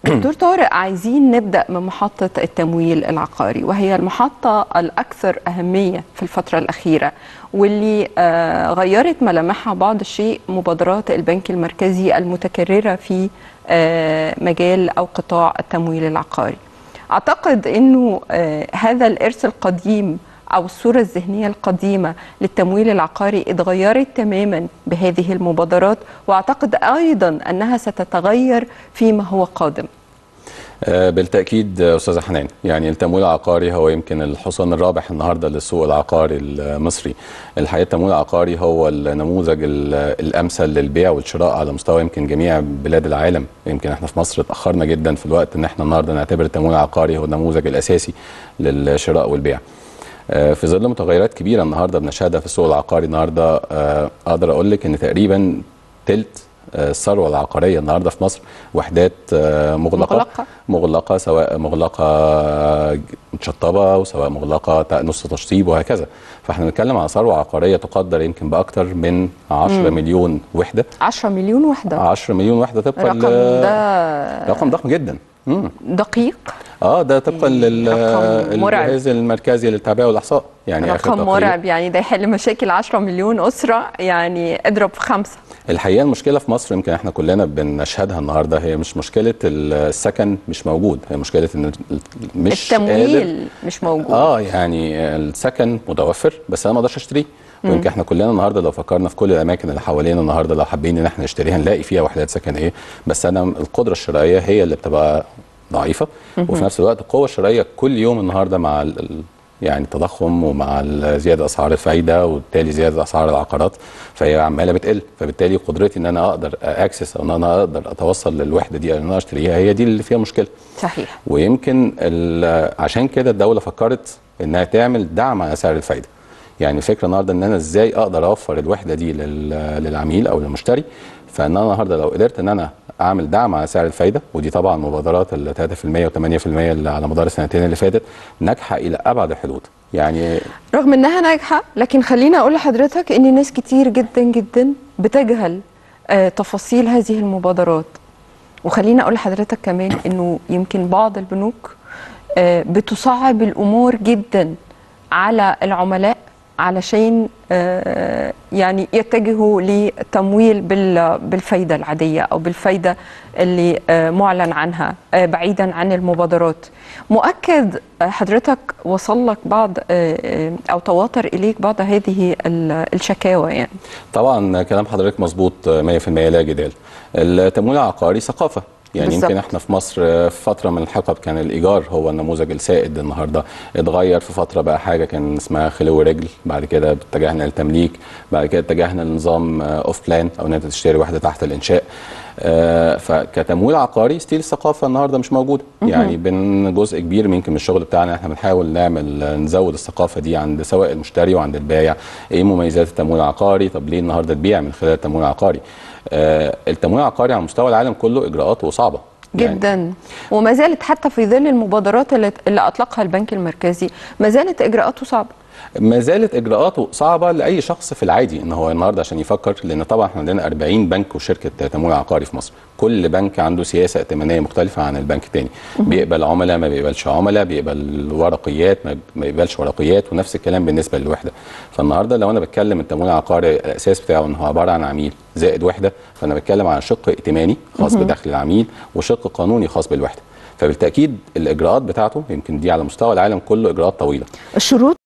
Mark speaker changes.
Speaker 1: دكتور طارق عايزين نبدا من محطه التمويل العقاري وهي المحطه الاكثر اهميه في الفتره الاخيره واللي آه، غيرت ملامحها بعض الشيء مبادرات البنك المركزي المتكرره في آه، مجال او قطاع التمويل العقاري. اعتقد انه آه، هذا الارث القديم او الصوره الذهنيه القديمه للتمويل العقاري اتغيرت تماما بهذه المبادرات واعتقد ايضا انها ستتغير فيما هو قادم.
Speaker 2: آه، بالتاكيد آه، استاذه حنان يعني التمويل العقاري هو يمكن الحصان الرابح النهارده للسوق العقاري المصري الحقيقه التمويل العقاري هو النموذج ال- الامثل للبيع والشراء على مستوى يمكن جميع بلاد العالم يمكن احنا في مصر اتاخرنا جدا في الوقت ان احنا النهارده نعتبر التمويل العقاري هو النموذج الاساسي للشراء والبيع آه، في ظل متغيرات كبيره النهارده بنشهدها في السوق العقاري النهارده آه، اقدر اقول لك ان تقريبا تلت آه، الثروه العقاريه النهارده في مصر وحدات آه، مغلقه
Speaker 1: مغلقة.
Speaker 2: مغلقه سواء مغلقه متشطبه وسواء مغلقه تا- نص تشطيب وهكذا فاحنا بنتكلم على ثروه عقاريه تقدر يمكن باكثر من 10 مليون وحده
Speaker 1: 10 مليون وحده
Speaker 2: 10 مليون وحده طبقا
Speaker 1: الرقم
Speaker 2: ل-
Speaker 1: ده
Speaker 2: رقم ضخم جدا مم.
Speaker 1: دقيق
Speaker 2: اه ده طبقا
Speaker 1: رقم مرعب.
Speaker 2: للجهاز المركزي للتعبئه والاحصاء يعني آخر
Speaker 1: رقم
Speaker 2: تقرير.
Speaker 1: مرعب يعني ده يحل مشاكل 10 مليون اسره يعني اضرب في خمسه
Speaker 2: الحقيقه المشكله في مصر يمكن احنا كلنا بنشهدها النهارده هي مش مشكله السكن مش موجود هي مشكله ان مش قادر
Speaker 1: التمويل مش موجود
Speaker 2: اه يعني السكن متوفر بس انا ما اقدرش اشتريه ويمكن احنا كلنا النهارده لو فكرنا في كل الاماكن اللي حوالينا النهارده لو حابين ان احنا نشتريها نلاقي فيها وحدات سكنيه بس انا القدره الشرائيه هي اللي بتبقى ضعيفه وفي نفس الوقت القوه الشرائيه كل يوم النهارده مع ال- ال- يعني التضخم ومع ال- زياده اسعار الفايده وبالتالي زياده اسعار العقارات فهي عماله بتقل فبالتالي قدرتي ان انا اقدر اكسس او ان انا اقدر اتوصل للوحده دي او ان انا اشتريها هي دي اللي فيها مشكله
Speaker 1: صحيح
Speaker 2: ويمكن ال- عشان كده الدوله فكرت انها تعمل دعم على سعر الفايده يعني الفكره النهارده ان انا ازاي اقدر اوفر الوحده دي لل- للعميل او للمشتري فان انا النهارده لو قدرت ان انا اعمل دعم على سعر الفايده ودي طبعا مبادرات ال 3% و8% اللي على مدار السنتين اللي فاتت ناجحه الى ابعد الحدود يعني
Speaker 1: رغم انها ناجحه لكن خليني اقول لحضرتك ان ناس كتير جدا جدا بتجهل آه، تفاصيل هذه المبادرات وخليني اقول لحضرتك كمان انه يمكن بعض البنوك آه، بتصعب الامور جدا على العملاء علشان آه، يعني يتجهوا لتمويل بال- بالفايده العاديه او بالفايده اللي آه، معلن عنها آه، بعيدا عن المبادرات مؤكد آه، حضرتك وصل لك بعض آه، آه، او تواتر اليك بعض هذه ال- الشكاوى يعني
Speaker 2: طبعا كلام حضرتك مظبوط 100% لا جدال التمويل العقاري ثقافه يعني
Speaker 1: بالظبط.
Speaker 2: يمكن احنا في مصر في فتره من الحقب كان الايجار هو النموذج السائد النهارده اتغير في فتره بقى حاجه كان اسمها خلو رجل بعد كده اتجهنا للتمليك بعد كده اتجهنا لنظام اوف بلان او ان انت تشتري واحده تحت الانشاء آه، فكتمويل عقاري ستيل الثقافه النهارده مش موجوده يعني بين جزء كبير يمكن من الشغل بتاعنا احنا بنحاول نعمل نزود الثقافه دي عند سواء المشتري وعند البائع ايه مميزات التمويل العقاري طب ليه النهارده تبيع من خلال التمويل العقاري آه، التمويل العقاري على مستوى العالم كله اجراءاته صعبه يعني
Speaker 1: جدا وما زالت حتى في ظل المبادرات اللي, اللي اطلقها البنك المركزي ما زالت اجراءاته صعبه
Speaker 2: ما زالت اجراءاته صعبه لاي شخص في العادي ان هو النهارده عشان يفكر لان طبعا احنا عندنا 40 بنك وشركه تمويل عقاري في مصر كل بنك عنده سياسه ائتمانيه مختلفه عن البنك الثاني بيقبل عملاء ما بيقبلش عملاء بيقبل ورقيات ما ما بيقبلش ورقيات ونفس الكلام بالنسبه للوحده فالنهارده لو انا بتكلم التمويل العقاري الاساس بتاعه ان هو عباره عن عميل زائد وحده فانا بتكلم عن شق ائتماني خاص بدخل العميل وشق قانوني خاص بالوحده فبالتاكيد الاجراءات بتاعته يمكن دي على مستوى العالم كله اجراءات طويله
Speaker 1: الشروط